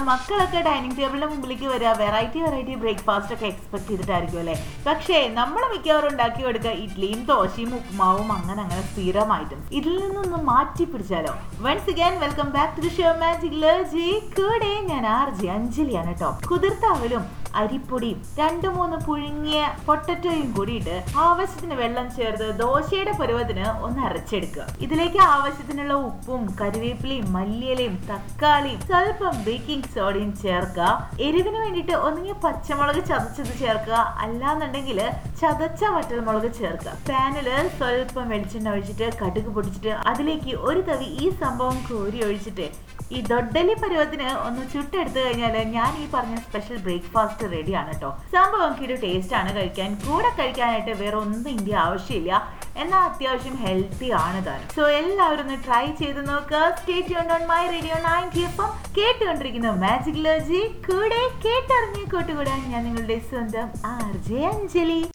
മക്കളൊക്കെ ഡൈനിങ് ടേബിളിന്റെ മുമ്പിലേക്ക് വരിക വെറൈറ്റി വെറൈറ്റി ബ്രേക്ക്ഫാസ്റ്റ് ഒക്കെ എക്സ്പെക്ട് ചെയ്തിട്ടായിരിക്കും അല്ലേ പക്ഷേ നമ്മൾ മിക്കവാറും ഉണ്ടാക്കി കൊടുക്കുക ഇഡ്ഡലിയും ദോശയും ഉപ്പുമാവും അങ്ങനെ അങ്ങനെ സ്ഥിരം ഐറ്റംസ് ഇതിൽ നിന്നൊന്ന് മാറ്റി പിടിച്ചാലോ once again welcome back to the show magic Laji കൂടെ ഞാൻ ആർ ജി അഞ്ജലിയാണ് കേട്ടോ കുതിർത്താവലും അരിപ്പൊടിയും രണ്ടു മൂന്ന് പുഴുങ്ങിയ പൊട്ടറ്റോയും കൂടിയിട്ട് ആവശ്യത്തിന് വെള്ളം ചേർത്ത് ദോശയുടെ പരുവത്തിന് ഒന്ന് അരച്ചെടുക്കുക ഇതിലേക്ക് ആവശ്യത്തിനുള്ള ഉപ്പും കറിവേപ്പിലയും മല്ലിയിലയും തക്കാളിയും സ്വല്പം ബേക്കിംഗ് സോഡയും ചേർക്കുക എരിവിന് വേണ്ടിയിട്ട് ഒന്നുകിൽ പച്ചമുളക് ചതച്ചത് ചേർക്കുക അല്ലാന്നുണ്ടെങ്കിൽ ചതച്ച വറ്റൽമുളക് ചേർക്കുക പാനില് സ്വല്പം വെളിച്ചെണ്ണ ഒഴിച്ചിട്ട് കടുക് പൊടിച്ചിട്ട് അതിലേക്ക് ഒരു തവി ഈ സംഭവം കോരി ഒഴിച്ചിട്ട് ഈ ദൊഡലി പരുവത്തിന് ഒന്ന് ചുട്ടെടുത്തു കഴിഞ്ഞാൽ ഞാൻ ഈ പറഞ്ഞ സ്പെഷ്യൽ ബ്രേക്ക്ഫാസ്റ്റ് റെഡിയാണ് കേട്ടോ സംഭവം ഒരു ടേസ്റ്റ് ആണ് കഴിക്കാൻ കൂടെ കഴിക്കാനായിട്ട് വേറെ ഒന്നും ഇന്ത്യ ആവശ്യമില്ല എന്നാൽ അത്യാവശ്യം ഹെൽത്തി ആണ് താനും സോ എല്ലാവരും ഒന്ന് ട്രൈ ചെയ്ത് നോക്കുക stay tuned on my radio ninety F കേട്ടുകൊണ്ടിരിക്കുന്ന മാജിക് ലജി കൂടെ കേട്ടറിഞ്ഞ് കൂട്ടുകൂടാൻ ഞാൻ നിങ്ങളുടെ സ്വന്തം ആർ ജെ അഞ്ജലി